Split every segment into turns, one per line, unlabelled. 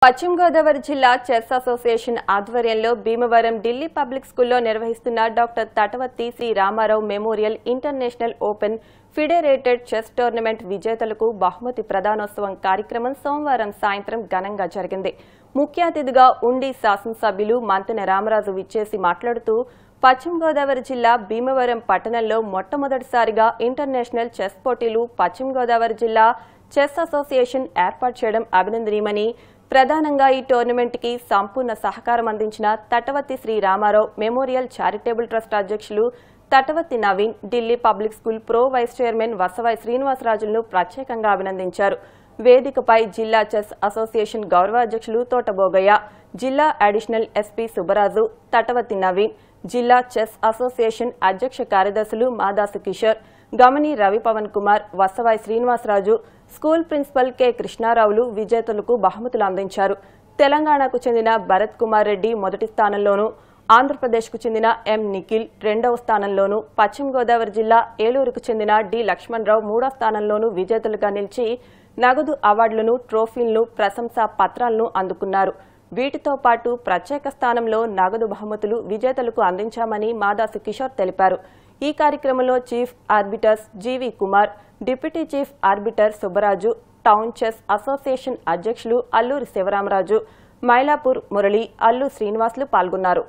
పశ్చిమ గోదావరి జిల్లా chess association ఆధ్వర్యంలో భీమవరం ఢిల్లీ పబ్లిక్ స్కూల్లో నిర్వహిస్తున్న doctor Tatavarthi Sri Ramarao memorial international open FIDE rated chess tournament విజేతలకు బహుమతి ప్రదానోత్సవం కార్యక్రమం సోమవారం సాయంత్రం ఘనంగా జరిగింది ముఖ్య అతిథిగా ఉండి శాసనసభ్యులు మంతెన రామరాజు విచ్చేసి మాట్లాడుతూ పశ్చిమ గోదావరి జిల్లా భీమవరం పట్టణంలో మొట్టమొదటిసారిగా ఇంటర్నేషనల్ చెస్ పోటీలు పశ్చిమ గోదావరి జిల్లా చెస్ అసోసియేషన్ ఏర్పాటు చేయడం అభినందనీయమని ప్రధానంగా ఈ టోర్నమెంట్కి సంపూర్ణ సహకారం అందించిన Tatavarthi Sri Ramarao memorial charitable trust అధ్యక్షులు Tatavarthi Naveen Delhi public school pro vice chairman Vasavayi శ్రీనివాసరాజులను ప్రత్యేకంగా అభినందించారు వేదికపై జిల్లా చెస్ అసోసియేషన్ గౌరవ అధ్యక్షులు తోటబోగయ్య జిల్లా అడిషనల్ ఎస్పీ సుబ్బరాజు తటవర్తి నవీన్ జిల్లా చెస్ అసోసియేషన్ అధ్యక్ష కార్యదర్శులు Madasu Kishore Gamani Ravipavan Kumar Vasavayi Srinivasaraju school principal K కృష్ణారావులు విజేతలకు బహుమతులు అందించారు తెలంగాణకు చెందిన భరత్ కుమార్ రెడ్డి మొదటి స్థానంలోనూ ఆంధ్రప్రదేశ్కు చెందిన ఎం నిఖిల్ రెండవ స్థానంలోనూ పశ్చిమ గోదావరి జిల్లా ఏలూరుకు చెందిన డి లక్ష్మణరావు మూడో స్థానంలోనూ విజేతలుగా నిలిచి నగదు అవార్డులను ట్రోఫీలను ప్రశంసా పత్రాలను అందుకున్నారు వీటితో పాటు ప్రత్యేక స్థానంలో నగదు బహుమతులు విజేతలకు అందించామని మాదాసు కిషోర్ తెలిపారు ఈ కార్యక్రమంలో chief arbiters G V Kumar deputy chief arbiter Subbaraju town chess association అధ్యక్షులు అల్లూరి శివరామరాజు మైలాపూర్ మురళి అల్లు శ్రీనివాసులు పాల్గొన్నారు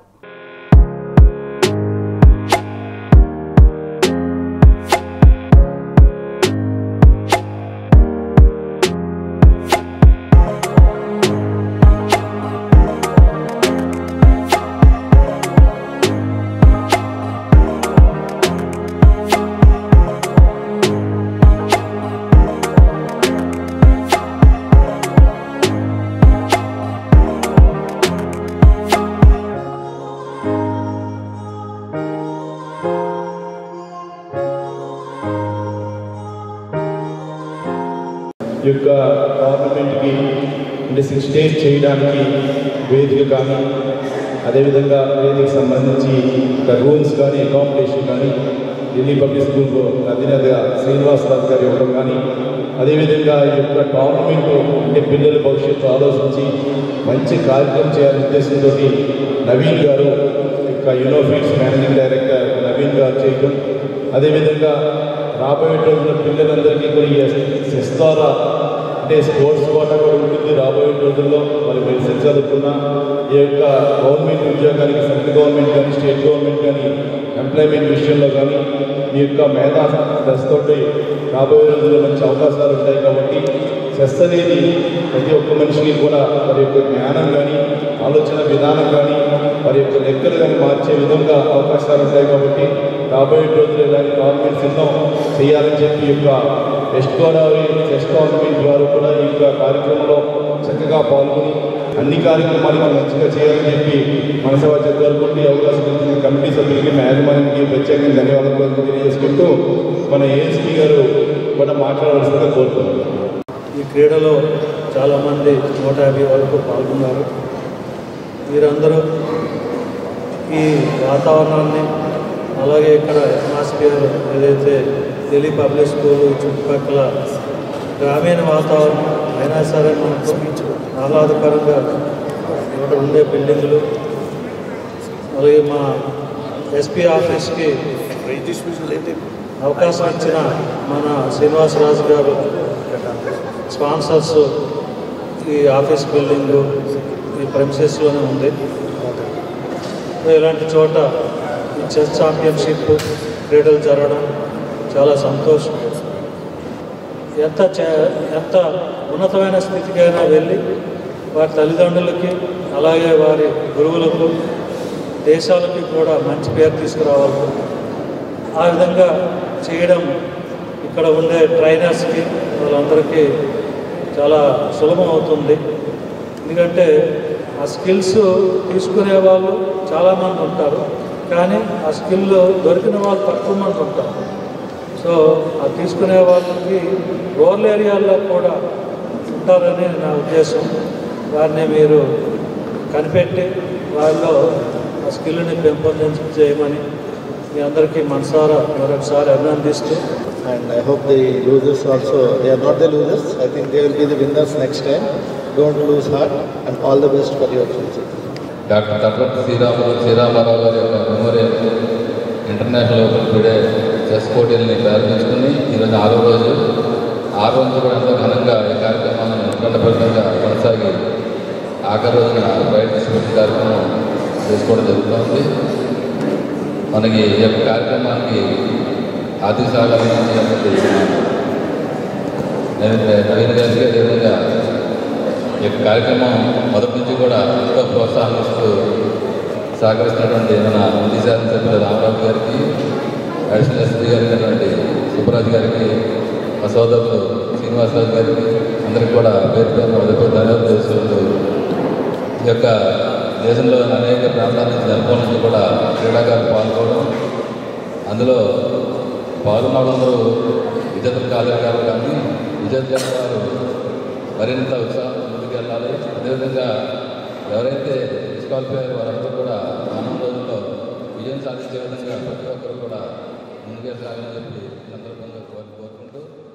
ఈ యొక్క టోర్నమెంట్కి అంటే స్టేజ్ చేయడానికి వేదిక కానీ అదేవిధంగా వేదికకి సంబంధించి ఒక రూమ్స్ కానీ అకామిడేషన్ కానీ ఢిల్లీ పబ్లిక్ స్కూల్లో అధినేతగా శ్రీనివాసరావు గారు ఇవ్వడం కానీ అదేవిధంగా ఈ యొక్క టోర్నమెంట్ అంటే పిల్లల భవిష్యత్తు ఆలోచించి మంచి కార్యక్రమం చేయాలనే ఉద్దేశంతో నవీన్ గారు యొక్క యూనోఫిట్స్ మేనేజింగ్ డైరెక్టర్ నవీన్ గారు చేయడం అదేవిధంగా రాబోయే రోజుల్లో పిల్లలందరికీ కూడా ఈ సెస్ ద్వారా అంటే స్పోర్ట్స్ కోటా కూడా ఉంటుంది రాబోయే రోజుల్లో మరి మెడిసిన్ చదువుకున్న ఈ యొక్క గవర్నమెంట్ ఉద్యోగానికి సెంట్రల్ గవర్నమెంట్ కానీ స్టేట్ గవర్నమెంట్ కానీ ఎంప్లాయ్మెంట్ విషయంలో కానీ ఈ యొక్క మేధా దశతోటి రాబోయే రోజుల్లో మంచి అవకాశాలు ఉంటాయి కాబట్టి చెస్ అనేది ప్రతి ఒక్క మనిషికి కూడా వారి యొక్క జ్ఞానం కానీ ఆలోచన విధానం కానీ వారి యొక్క లెక్కలు కానీ మార్చే విధంగా అవకాశాలు ఉంటాయి కాబట్టి రాబోయే రోజులు ఇలాంటి గవర్నమెంట్స్ ఎన్నో చేయాలని చెప్పి ఈ యొక్క వెస్ట్ గోదావరి చెస్ గవర్నమెంట్ వారు కూడా ఈ యొక్క కార్యక్రమంలో చక్కగా పాల్గొని అన్ని కార్యక్రమాలు మనం మంచిగా చేయాలని చెప్పి మనసభ కోరుకుంటూ ఈ అవకాశం ఇచ్చిన కమిటీ సభ్యులకి మా యాజమాన్యానికి ప్రత్యేకంగా ధన్యవాదాలు తెలియజేసుకుంటూ మన ఏఎస్పీ గారు కూడా మాట్లాడవలసిందిగా కోరుతున్నాను
ఈ క్రీడలో చాలామంది నూట యాభై వరకు పాల్గొన్నారు వీరందరూ ఈ వాతావరణాన్ని అలాగే ఇక్కడ అట్మాస్ఫియర్ ఏదైతే ఢిల్లీ పబ్లిక్ స్కూల్ చుట్టుపక్కల గ్రామీణ వాతావరణం అయినా సరే మనకు ఆహ్లాదకరంగా ఇక్కడ ఉండే బిల్డింగులు అలాగే మా ఎస్పీ ఆఫీస్కి అవకాశం ఇచ్చిన మన శ్రీనివాసరాజు గారు స్పాన్సర్స్ ఈ ఆఫీస్ బిల్డింగ్ ఈ ప్రెమిసెస్లోనే ఉంది ఇలాంటి చోట ఈ చెస్ ఛాంపియన్షిప్ క్రీడలు జరగడం చాలా సంతోషం ఎంత చే- ఎంత ఉన్నతమైన స్థితికైనా వెళ్ళి వారి తల్లిదండ్రులకి అలాగే వారి గురువులకు దేశాలకి కూడా మంచి పేరు తీసుకురావాలి ఆ విధంగా చేయడం ఇక్కడ ఉండే ట్రైనర్స్కి వాళ్ళందరికీ చాలా సులభం అవుతుంది ఎందుకంటే ఆ స్కిల్స్ తీసుకునే వాళ్ళు చాలామంది ఉంటారు కానీ ఆ స్కిల్ దొరికిన వాళ్ళు తక్కువ మంది ఉంటారు సో ఆ తీసుకునే వాళ్ళకి రూరల్ ఏరియాల్లో కూడా ఉంటారని నా ఉద్దేశం వారిని మీరు కనిపెట్టి వాళ్ళలో ఆ స్కిల్ని పెంపొందించ చేయమని మీ అందరికీ మనసారా మరొకసారి అభినందిస్తూ
and I hope the losers also, they are not the losers, I think they will be the winners next time. don't lose heart and all the best for your future.
Doctor Tatlapu Srirama Sriramarao గారి యొక్క memorial international open FIDE chess పోటీల్ని ప్రారంభించుకుని ఈరోజు ఆరో రోజు ఆరు రోజులు కూడా ఎంతో ఘనంగా ఈ కార్యక్రమాన్ని ఉత్కంఠభరితంగా కొనసాగి ఆఖరి రోజున బయట డిస్ట్రిబ్యూషన్ కార్యక్రమం చేసుకోవడం జరుగుతుంది మనకి ఈ యొక్క కార్యక్రమానికి ఆర్థిక సహకారం ఇచ్చినటువంటి నవీన్ నవీన్ గారికి అదేవిధంగా ఈ యొక్క కార్యక్రమం మొదటి నుంచి కూడా ఎంతో ప్రోత్సాహం ఇస్తూ సహకరిస్తున్నటువంటి మన మంత్రి శాసన సభ్యులు రామరావు గారికి అడిషనల్ ఎస్పీ గారికి అయినటువంటి సుబ్బరాజు గారికి మా సోదరులు శ్రీనివాసరావు గారికి అందరికీ కూడా పేరు పేరు మొదటి ధన్యవాదాలు తెలుసుకుంటూ ఈ యొక్క దేశంలో అనేక ప్రాంతాల నుంచి నలుపూల నుంచి కూడా క్రీడాకారులు పాల్గొనడం అందులో పాల్గొన్న వాళ్ళందరూ విజేతలు కాలేదు కాదు కానీ విజేతలు వారు మరింత ఉత్సాహం ముందుకెళ్ళాలి అదేవిధంగా ఎవరైతే డిస్క్వాలిఫై అయ్యారో వారందరూ కూడా రానున్న రోజుల్లో విజయం సాధించే విధంగా ప్రతి ఒక్కరు కూడా ముందుకెళ్ళాలని చెప్పి ఈ సందర్భంగా కోరు కోరుకుంటూ